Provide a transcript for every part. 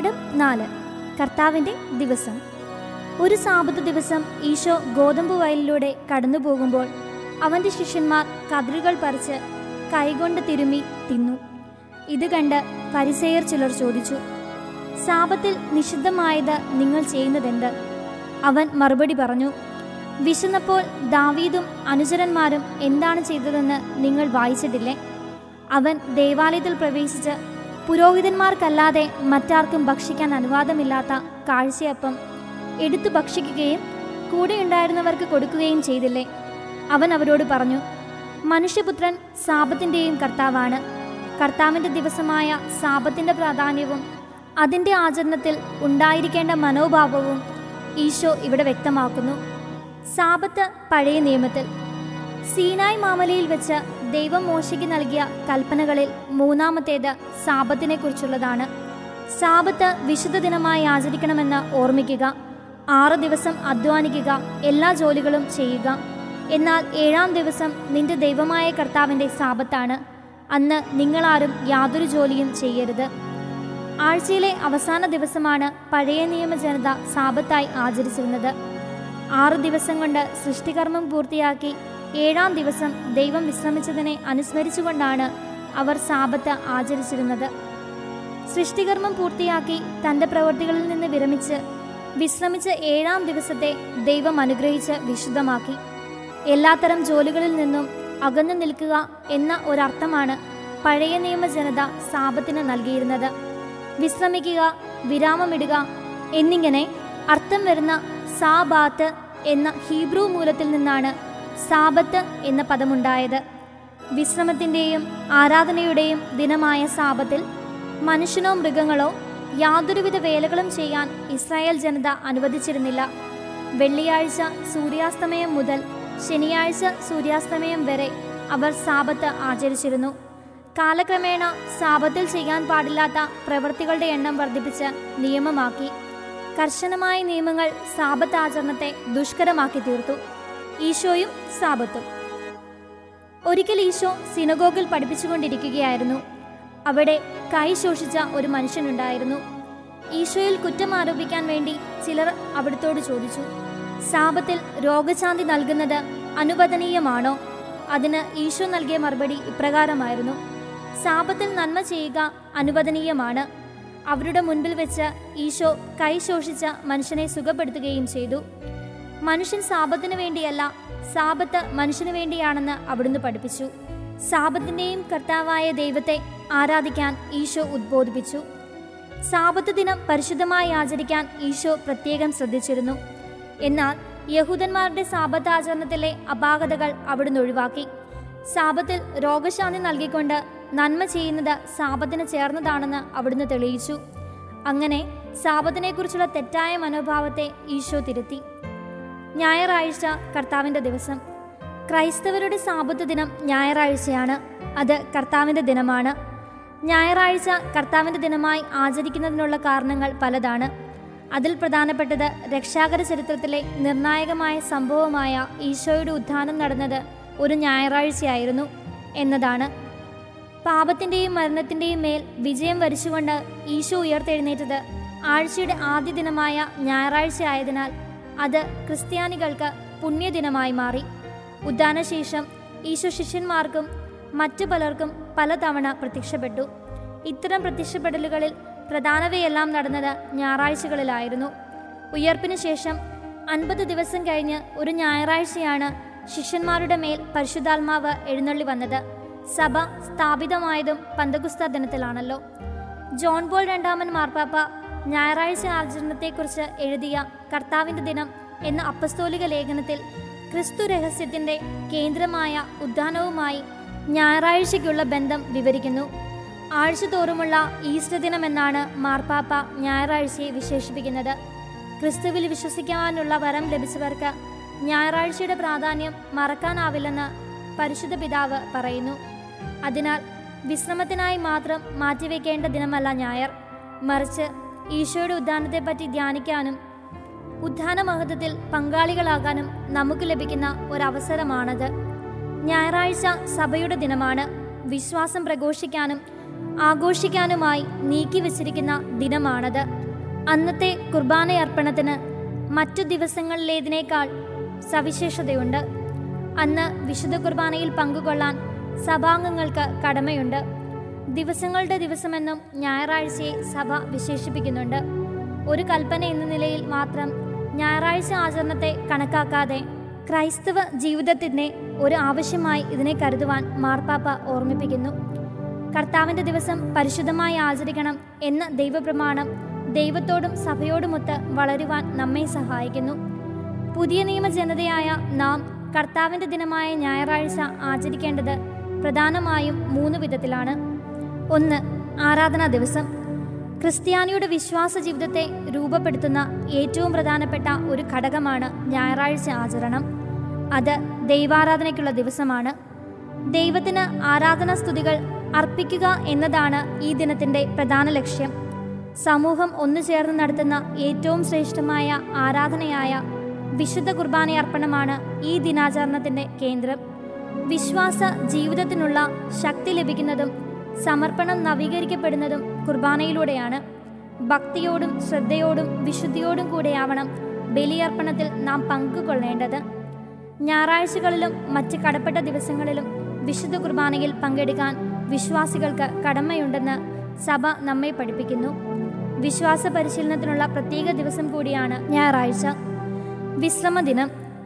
പാഠം നാല് കർത്താവിൻ്റെ ദിവസം ഒരു സാപത്ത് ദിവസം ഈശോ ഗോതമ്പ് വയലിലൂടെ കടന്നു പോകുമ്പോൾ അവൻ്റെ ശിഷ്യന്മാർ കതിരുകൾ പറിച്ച് കൈകൊണ്ട് തിരുമ്മി തിന്നു ഇത് കണ്ട് പരിസേയർ ചിലർ ചോദിച്ചു സാപത്തിൽ നിഷിദ്ധമായത് നിങ്ങൾ ചെയ്യുന്നതെന്ത് അവൻ മറുപടി പറഞ്ഞു വിശന്നപ്പോൾ ദാവീദും അനുചരന്മാരും എന്താണ് ചെയ്തതെന്ന് നിങ്ങൾ വായിച്ചിട്ടില്ലേ അവൻ ദേവാലയത്തിൽ പ്രവേശിച്ച് പുരോഹിതന്മാർക്കല്ലാതെ മറ്റാർക്കും ഭക്ഷിക്കാൻ അനുവാദമില്ലാത്ത കാഴ്ചയപ്പം എടുത്തു ഭക്ഷിക്കുകയും കൂടെയുണ്ടായിരുന്നവർക്ക് കൊടുക്കുകയും ചെയ്തില്ലേ അവൻ അവരോട് പറഞ്ഞു മനുഷ്യപുത്രൻ സാപത്തിൻ്റെയും കർത്താവാണ് കർത്താവിൻ്റെ ദിവസമായ സാപത്തിൻ്റെ പ്രാധാന്യവും അതിൻ്റെ ആചരണത്തിൽ ഉണ്ടായിരിക്കേണ്ട മനോഭാവവും ഈശോ ഇവിടെ വ്യക്തമാക്കുന്നു സാപത്ത് പഴയ നിയമത്തിൽ സീനായ് മാമലയിൽ വെച്ച് ദൈവം മോശയ്ക്ക് നൽകിയ കൽപ്പനകളിൽ മൂന്നാമത്തേത് സാപത്തിനെ കുറിച്ചുള്ളതാണ് സാപത്ത് വിശുദ്ധ ദിനമായി ആചരിക്കണമെന്ന് ഓർമ്മിക്കുക ആറ് ദിവസം അധ്വാനിക്കുക എല്ലാ ജോലികളും ചെയ്യുക എന്നാൽ ഏഴാം ദിവസം നിന്റെ ദൈവമായ കർത്താവിൻ്റെ സാപത്താണ് അന്ന് നിങ്ങളാരും യാതൊരു ജോലിയും ചെയ്യരുത് ആഴ്ചയിലെ അവസാന ദിവസമാണ് പഴയ നിയമ ജനത സാപത്തായി ആചരിച്ചിരുന്നത് ആറു ദിവസം കൊണ്ട് സൃഷ്ടികർമ്മം പൂർത്തിയാക്കി ഏഴാം ദിവസം ദൈവം വിശ്രമിച്ചതിനെ അനുസ്മരിച്ചുകൊണ്ടാണ് അവർ സാപത്ത് ആചരിച്ചിരുന്നത് സൃഷ്ടികർമ്മം പൂർത്തിയാക്കി തൻ്റെ പ്രവൃത്തികളിൽ നിന്ന് വിരമിച്ച് വിശ്രമിച്ച ഏഴാം ദിവസത്തെ ദൈവം അനുഗ്രഹിച്ച് വിശുദ്ധമാക്കി എല്ലാത്തരം ജോലികളിൽ നിന്നും അകന്നു നിൽക്കുക എന്ന ഒരർത്ഥമാണ് പഴയ നിയമ ജനത സാപത്തിന് നൽകിയിരുന്നത് വിശ്രമിക്കുക വിരാമമിടുക എന്നിങ്ങനെ അർത്ഥം വരുന്ന സാബാത്ത് എന്ന ഹീബ്രു മൂലത്തിൽ നിന്നാണ് സാബത്ത് എന്ന പദമുണ്ടായത് വിശ്രമത്തിൻ്റെയും ആരാധനയുടെയും ദിനമായ സാപത്തിൽ മനുഷ്യനോ മൃഗങ്ങളോ യാതൊരുവിധ വേലകളും ചെയ്യാൻ ഇസ്രായേൽ ജനത അനുവദിച്ചിരുന്നില്ല വെള്ളിയാഴ്ച സൂര്യാസ്തമയം മുതൽ ശനിയാഴ്ച സൂര്യാസ്തമയം വരെ അവർ സാപത്ത് ആചരിച്ചിരുന്നു കാലക്രമേണ സാപത്തിൽ ചെയ്യാൻ പാടില്ലാത്ത പ്രവൃത്തികളുടെ എണ്ണം വർദ്ധിപ്പിച്ച് നിയമമാക്കി കർശനമായ നിയമങ്ങൾ സാപത്ത് ആചരണത്തെ ദുഷ്കരമാക്കി തീർത്തു ഈശോയും സാപത്തും ഒരിക്കൽ ഈശോ സിനഗോഗിൽ പഠിപ്പിച്ചുകൊണ്ടിരിക്കുകയായിരുന്നു അവിടെ കൈ ശോഷിച്ച ഒരു മനുഷ്യനുണ്ടായിരുന്നു ഈശോയിൽ കുറ്റം ആരോപിക്കാൻ വേണ്ടി ചിലർ അവിടുത്തോട് ചോദിച്ചു സാപത്തിൽ രോഗശാന്തി നൽകുന്നത് അനുവദനീയമാണോ അതിന് ഈശോ നൽകിയ മറുപടി ഇപ്രകാരമായിരുന്നു സാപത്തിൽ നന്മ ചെയ്യുക അനുവദനീയമാണ് അവരുടെ മുൻപിൽ വെച്ച് ഈശോ കൈ ശോഷിച്ച മനുഷ്യനെ സുഖപ്പെടുത്തുകയും ചെയ്തു മനുഷ്യൻ സാപത്തിന് വേണ്ടിയല്ല സാപത്ത് മനുഷ്യന് വേണ്ടിയാണെന്ന് അവിടുന്ന് പഠിപ്പിച്ചു സാപത്തിൻ്റെയും കർത്താവായ ദൈവത്തെ ആരാധിക്കാൻ ഈശോ ഉദ്ബോധിപ്പിച്ചു സാപത്ത് ദിനം പരിശുദ്ധമായി ആചരിക്കാൻ ഈശോ പ്രത്യേകം ശ്രദ്ധിച്ചിരുന്നു എന്നാൽ യഹൂദന്മാരുടെ സാപത്ത് ആചരണത്തിലെ അപാകതകൾ അവിടുന്ന് ഒഴിവാക്കി സാപത്തിൽ രോഗശാന്തി നൽകിക്കൊണ്ട് നന്മ ചെയ്യുന്നത് സാപത്തിന് ചേർന്നതാണെന്ന് അവിടുന്ന് തെളിയിച്ചു അങ്ങനെ സാപത്തിനെക്കുറിച്ചുള്ള തെറ്റായ മനോഭാവത്തെ ഈശോ തിരുത്തി ഞായറാഴ്ച കർത്താവിൻ്റെ ദിവസം ക്രൈസ്തവരുടെ സാപത്ത് ദിനം ഞായറാഴ്ചയാണ് അത് കർത്താവിൻ്റെ ദിനമാണ് ഞായറാഴ്ച കർത്താവിൻ്റെ ദിനമായി ആചരിക്കുന്നതിനുള്ള കാരണങ്ങൾ പലതാണ് അതിൽ പ്രധാനപ്പെട്ടത് രക്ഷാകര ചരിത്രത്തിലെ നിർണായകമായ സംഭവമായ ഈശോയുടെ ഉത്ഥാനം നടന്നത് ഒരു ഞായറാഴ്ചയായിരുന്നു എന്നതാണ് പാപത്തിൻ്റെയും മരണത്തിൻ്റെയും മേൽ വിജയം വരിച്ചുകൊണ്ട് ഈശോ ഉയർത്തെഴുന്നേറ്റത് ആഴ്ചയുടെ ആദ്യ ദിനമായ ഞായറാഴ്ച ആയതിനാൽ അത് ക്രിസ്ത്യാനികൾക്ക് പുണ്യദിനമായി മാറി ഉദ്ധാനശേഷം ഈശോ ശിഷ്യന്മാർക്കും മറ്റു പലർക്കും പലതവണ പ്രത്യക്ഷപ്പെട്ടു ഇത്തരം പ്രത്യക്ഷപ്പെടലുകളിൽ പ്രധാനവയെല്ലാം നടന്നത് ഞായറാഴ്ചകളിലായിരുന്നു ഉയർപ്പിന് ശേഷം അൻപത് ദിവസം കഴിഞ്ഞ് ഒരു ഞായറാഴ്ചയാണ് ശിഷ്യന്മാരുടെ മേൽ പരിശുദ്ധാത്മാവ് എഴുന്നള്ളി വന്നത് സഭ സ്ഥാപിതമായതും പന്തകുസ്ത ദിനത്തിലാണല്ലോ ജോൺ പോൾ രണ്ടാമൻ മാർപ്പാപ്പ ഞായറാഴ്ച ആചരണത്തെക്കുറിച്ച് എഴുതിയ കർത്താവിൻ്റെ ദിനം എന്ന അപ്പസ്തോലിക ലേഖനത്തിൽ ക്രിസ്തു രഹസ്യത്തിൻ്റെ കേന്ദ്രമായ ഉദ്ധാനവുമായി ഞായറാഴ്ചയ്ക്കുള്ള ബന്ധം വിവരിക്കുന്നു ആഴ്ചതോറുമുള്ള ഈസ്റ്റർ ദിനം എന്നാണ് മാർപ്പാപ്പ ഞായറാഴ്ചയെ വിശേഷിപ്പിക്കുന്നത് ക്രിസ്തുവിൽ വിശ്വസിക്കാനുള്ള വരം ലഭിച്ചവർക്ക് ഞായറാഴ്ചയുടെ പ്രാധാന്യം മറക്കാനാവില്ലെന്ന് പരിശുദ്ധ പിതാവ് പറയുന്നു അതിനാൽ വിശ്രമത്തിനായി മാത്രം മാറ്റിവെക്കേണ്ട ദിനമല്ല ഞായർ മറിച്ച് ഈശോയുടെ ഉദ്ധാനത്തെപ്പറ്റി ധ്യാനിക്കാനും ഉദ്ധാന മഹത്വത്തിൽ പങ്കാളികളാകാനും നമുക്ക് ലഭിക്കുന്ന ഒരവസരമാണത് ഞായറാഴ്ച സഭയുടെ ദിനമാണ് വിശ്വാസം പ്രഘോഷിക്കാനും ആഘോഷിക്കാനുമായി നീക്കിവച്ചിരിക്കുന്ന ദിനമാണത് അന്നത്തെ കുർബാനയർപ്പണത്തിന് മറ്റു ദിവസങ്ങളിലേതിനേക്കാൾ സവിശേഷതയുണ്ട് അന്ന് വിശുദ്ധ കുർബാനയിൽ പങ്കുകൊള്ളാൻ സഭാംഗങ്ങൾക്ക് കടമയുണ്ട് ദിവസങ്ങളുടെ ദിവസമെന്നും ഞായറാഴ്ചയെ സഭ വിശേഷിപ്പിക്കുന്നുണ്ട് ഒരു കൽപ്പന എന്ന നിലയിൽ മാത്രം ഞായറാഴ്ച ആചരണത്തെ കണക്കാക്കാതെ ക്രൈസ്തവ ജീവിതത്തിൻ്റെ ഒരു ആവശ്യമായി ഇതിനെ കരുതുവാൻ മാർപ്പാപ്പ ഓർമ്മിപ്പിക്കുന്നു കർത്താവിൻ്റെ ദിവസം പരിശുദ്ധമായി ആചരിക്കണം എന്ന ദൈവപ്രമാണം ദൈവത്തോടും സഭയോടുമൊത്ത് വളരുവാൻ നമ്മെ സഹായിക്കുന്നു പുതിയ നിയമ ജനതയായ നാം കർത്താവിൻ്റെ ദിനമായ ഞായറാഴ്ച ആചരിക്കേണ്ടത് പ്രധാനമായും മൂന്ന് വിധത്തിലാണ് ഒന്ന് ആരാധനാ ദിവസം ക്രിസ്ത്യാനിയുടെ വിശ്വാസ ജീവിതത്തെ രൂപപ്പെടുത്തുന്ന ഏറ്റവും പ്രധാനപ്പെട്ട ഒരു ഘടകമാണ് ഞായറാഴ്ച ആചരണം അത് ദൈവാരാധനയ്ക്കുള്ള ദിവസമാണ് ദൈവത്തിന് ആരാധനാ സ്തുതികൾ അർപ്പിക്കുക എന്നതാണ് ഈ ദിനത്തിൻ്റെ പ്രധാന ലക്ഷ്യം സമൂഹം ഒന്നു ചേർന്ന് നടത്തുന്ന ഏറ്റവും ശ്രേഷ്ഠമായ ആരാധനയായ വിശുദ്ധ കുർബാനയർപ്പണമാണ് ഈ ദിനാചരണത്തിൻ്റെ കേന്ദ്രം വിശ്വാസ ജീവിതത്തിനുള്ള ശക്തി ലഭിക്കുന്നതും സമർപ്പണം നവീകരിക്കപ്പെടുന്നതും കുർബാനയിലൂടെയാണ് ഭക്തിയോടും ശ്രദ്ധയോടും വിശുദ്ധിയോടും കൂടെയാവണം ബലിയർപ്പണത്തിൽ നാം പങ്കുകൊള്ളേണ്ടത് ഞായറാഴ്ചകളിലും മറ്റ് കടപ്പെട്ട ദിവസങ്ങളിലും വിശുദ്ധ കുർബാനയിൽ പങ്കെടുക്കാൻ വിശ്വാസികൾക്ക് കടമയുണ്ടെന്ന് സഭ നമ്മെ പഠിപ്പിക്കുന്നു വിശ്വാസ പരിശീലനത്തിനുള്ള പ്രത്യേക ദിവസം കൂടിയാണ് ഞായറാഴ്ച വിശ്രമദിനം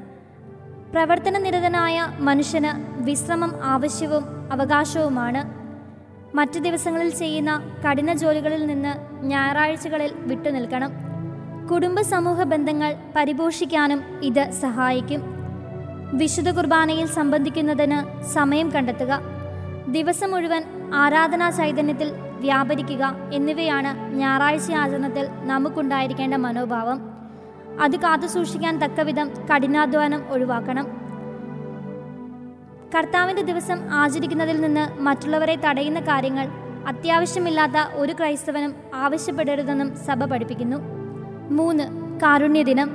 പ്രവർത്തനനിരതനായ മനുഷ്യന് വിശ്രമം ആവശ്യവും അവകാശവുമാണ് മറ്റു ദിവസങ്ങളിൽ ചെയ്യുന്ന കഠിന ജോലികളിൽ നിന്ന് ഞായറാഴ്ചകളിൽ വിട്ടുനിൽക്കണം കുടുംബ സമൂഹ ബന്ധങ്ങൾ പരിപോഷിക്കാനും ഇത് സഹായിക്കും വിശുദ്ധ കുർബാനയിൽ സംബന്ധിക്കുന്നതിന് സമയം കണ്ടെത്തുക ദിവസം മുഴുവൻ ആരാധനാ ചൈതന്യത്തിൽ വ്യാപരിക്കുക എന്നിവയാണ് ഞായറാഴ്ച ആചരണത്തിൽ നമുക്കുണ്ടായിരിക്കേണ്ട മനോഭാവം അത് കാത്തുസൂക്ഷിക്കാൻ തക്കവിധം കഠിനാധ്വാനം ഒഴിവാക്കണം കർത്താവിൻ്റെ ദിവസം ആചരിക്കുന്നതിൽ നിന്ന് മറ്റുള്ളവരെ തടയുന്ന കാര്യങ്ങൾ അത്യാവശ്യമില്ലാത്ത ഒരു ക്രൈസ്തവനും ആവശ്യപ്പെടരുതെന്നും സഭ പഠിപ്പിക്കുന്നു മൂന്ന് കാരുണ്യദിനം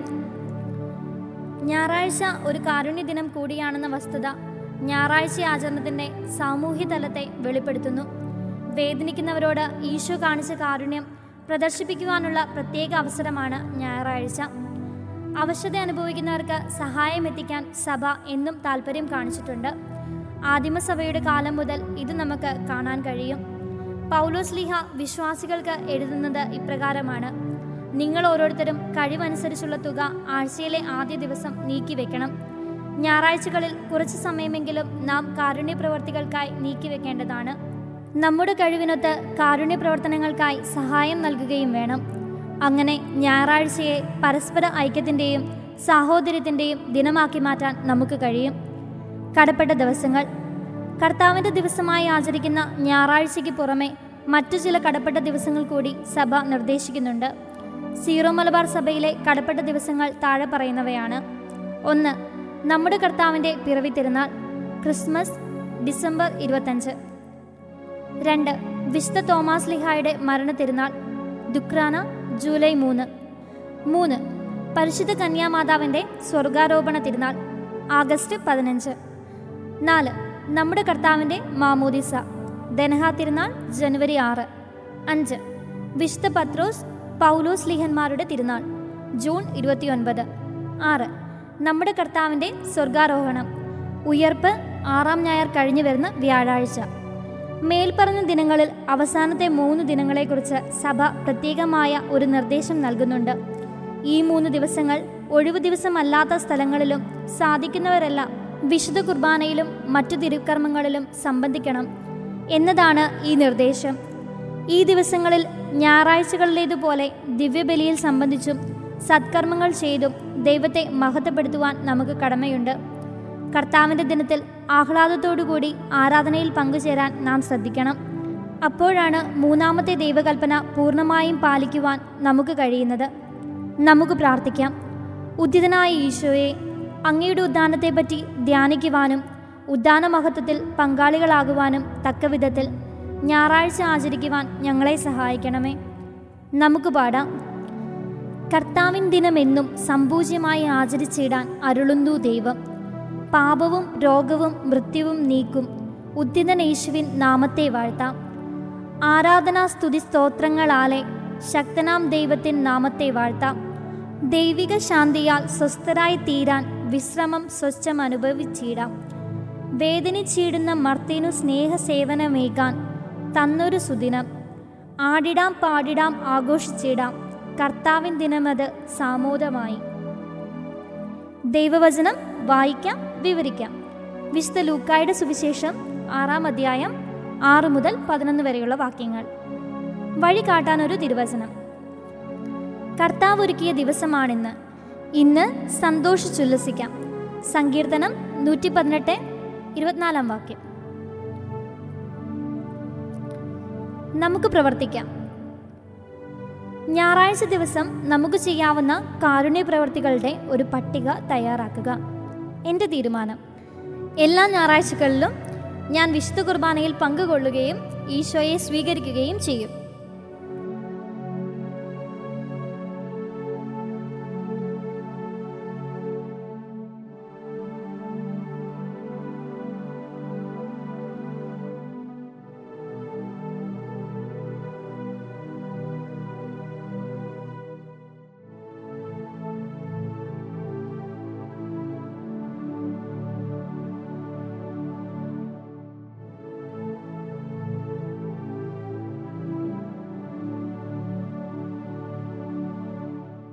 ഞായറാഴ്ച ഒരു കാരുണ്യദിനം കൂടിയാണെന്ന വസ്തുത ഞായറാഴ്ച ആചരണത്തിൻ്റെ സാമൂഹ്യ തലത്തെ വെളിപ്പെടുത്തുന്നു വേദനിക്കുന്നവരോട് ഈശോ കാണിച്ച കാരുണ്യം പ്രദർശിപ്പിക്കുവാനുള്ള പ്രത്യേക അവസരമാണ് ഞായറാഴ്ച അവശത അനുഭവിക്കുന്നവർക്ക് സഹായം എത്തിക്കാൻ സഭ എന്നും താല്പര്യം കാണിച്ചിട്ടുണ്ട് ആദിമസഭയുടെ കാലം മുതൽ ഇത് നമുക്ക് കാണാൻ കഴിയും പൗലോസ് ലിഹ വിശ്വാസികൾക്ക് എഴുതുന്നത് ഇപ്രകാരമാണ് നിങ്ങൾ ഓരോരുത്തരും കഴിവനുസരിച്ചുള്ള തുക ആഴ്ചയിലെ ആദ്യ ദിവസം നീക്കിവെക്കണം ഞായറാഴ്ചകളിൽ കുറച്ചു സമയമെങ്കിലും നാം കാരുണ്യ പ്രവർത്തികൾക്കായി നീക്കിവെക്കേണ്ടതാണ് നമ്മുടെ കഴിവിനൊത്ത് കാരുണ്യ പ്രവർത്തനങ്ങൾക്കായി സഹായം നൽകുകയും വേണം അങ്ങനെ ഞായറാഴ്ചയെ പരസ്പര ഐക്യത്തിൻ്റെയും സാഹോദര്യത്തിൻ്റെയും ദിനമാക്കി മാറ്റാൻ നമുക്ക് കഴിയും കടപ്പെട്ട ദിവസങ്ങൾ കർത്താവിൻ്റെ ദിവസമായി ആചരിക്കുന്ന ഞായറാഴ്ചയ്ക്ക് പുറമെ മറ്റു ചില കടപ്പെട്ട ദിവസങ്ങൾ കൂടി സഭ നിർദ്ദേശിക്കുന്നുണ്ട് സീറോ മലബാർ സഭയിലെ കടപ്പെട്ട ദിവസങ്ങൾ താഴെ പറയുന്നവയാണ് ഒന്ന് നമ്മുടെ കർത്താവിൻ്റെ പിറവി തിരുനാൾ ക്രിസ്മസ് ഡിസംബർ ഇരുപത്തഞ്ച് രണ്ട് വിശുദ്ധ തോമാസ് ലിഹായുടെ മരണ തിരുനാൾ ദുക്രാന ജൂലൈ മൂന്ന് മൂന്ന് പരിശുദ്ധ കന്യാമാതാവിൻ്റെ സ്വർഗാരോപണ തിരുനാൾ ആഗസ്റ്റ് പതിനഞ്ച് നാല് നമ്മുടെ കർത്താവിൻ്റെ മാമോദിസ ദനഹ തിരുനാൾ ജനുവരി ആറ് അഞ്ച് വിശുദ്ധ പത്രോസ് പൗലോസ് ലിഹന്മാരുടെ തിരുനാൾ ജൂൺ ഇരുപത്തിയൊൻപത് ആറ് നമ്മുടെ കർത്താവിൻ്റെ സ്വർഗാരോഹണം ഉയർപ്പ് ആറാം ഞായർ കഴിഞ്ഞു വരുന്ന വ്യാഴാഴ്ച മേൽപ്പറഞ്ഞ ദിനങ്ങളിൽ അവസാനത്തെ മൂന്ന് ദിനങ്ങളെക്കുറിച്ച് സഭ പ്രത്യേകമായ ഒരു നിർദ്ദേശം നൽകുന്നുണ്ട് ഈ മൂന്ന് ദിവസങ്ങൾ ഒഴിവു ദിവസമല്ലാത്ത സ്ഥലങ്ങളിലും സാധിക്കുന്നവരെല്ലാം വിശുദ്ധ കുർബാനയിലും മറ്റു തിരുക്കർമ്മങ്ങളിലും സംബന്ധിക്കണം എന്നതാണ് ഈ നിർദ്ദേശം ഈ ദിവസങ്ങളിൽ ഞായറാഴ്ചകളിലേതുപോലെ ദിവ്യബലിയിൽ സംബന്ധിച്ചും സത്കർമ്മങ്ങൾ ചെയ്തും ദൈവത്തെ മഹത്വപ്പെടുത്തുവാൻ നമുക്ക് കടമയുണ്ട് കർത്താവിൻ്റെ ദിനത്തിൽ ആഹ്ലാദത്തോടുകൂടി ആരാധനയിൽ പങ്കുചേരാൻ നാം ശ്രദ്ധിക്കണം അപ്പോഴാണ് മൂന്നാമത്തെ ദൈവകൽപ്പന പൂർണ്ണമായും പാലിക്കുവാൻ നമുക്ക് കഴിയുന്നത് നമുക്ക് പ്രാർത്ഥിക്കാം ഉദ്ധിതനായ ഈശോയെ അങ്ങയുടെ ഉദ്ധാനത്തെപ്പറ്റി ധ്യാനിക്കുവാനും ഉദ്ധാന മഹത്വത്തിൽ പങ്കാളികളാകുവാനും തക്കവിധത്തിൽ ഞായറാഴ്ച ആചരിക്കുവാൻ ഞങ്ങളെ സഹായിക്കണമേ നമുക്ക് പാടാം കർത്താവിൻ ദിനമെന്നും സമ്പൂജ്യമായി ആചരിച്ചിടാൻ അരുളുന്നു ദൈവം പാപവും രോഗവും മൃത്യുവും നീക്കും ഉദ്ധിതൻ യേശുവിൻ നാമത്തെ വാഴ്ത്താം ആരാധനാ സ്തുതി സ്തോത്രങ്ങളാലെ ശക്തനാം ദൈവത്തിൻ നാമത്തെ വാഴ്ത്താം ദൈവിക ശാന്തിയാൽ സ്വസ്ഥരായി തീരാൻ വിശ്രമം സ്വച്ഛം അനുഭവിച്ചിടാം വേദനിച്ചിടുന്ന മർത്തിനു സ്നേഹസേവനമേകാൻ തന്നൊരു സുദിനം ആടിടാം പാടിടാം ആഘോഷിച്ചിടാം കർത്താവിൻ ദിനമത് സാമോദമായി ദൈവവചനം വായിക്കാം വിവരിക്കാം വിശുദ്ധ ലൂക്കായുടെ സുവിശേഷം ആറാം അധ്യായം ആറ് മുതൽ പതിനൊന്ന് വരെയുള്ള വാക്യങ്ങൾ വഴി കാട്ടാൻ ഒരു തിരുവചനം കർത്താവ് ഒരുക്കിയ ദിവസമാണിന്ന് ഇന്ന് സന്തോഷിച്ചുല്ലസിക്കാം സങ്കീർത്തനം നൂറ്റി പതിനെട്ട് ഇരുപത്തിനാലാം വാക്യം നമുക്ക് പ്രവർത്തിക്കാം ഞായറാഴ്ച ദിവസം നമുക്ക് ചെയ്യാവുന്ന കാരുണ്യ പ്രവർത്തികളുടെ ഒരു പട്ടിക തയ്യാറാക്കുക എൻ്റെ തീരുമാനം എല്ലാ ഞായറാഴ്ചകളിലും ഞാൻ വിശുദ്ധ കുർബാനയിൽ പങ്കുകൊള്ളുകയും ഈശോയെ സ്വീകരിക്കുകയും ചെയ്യും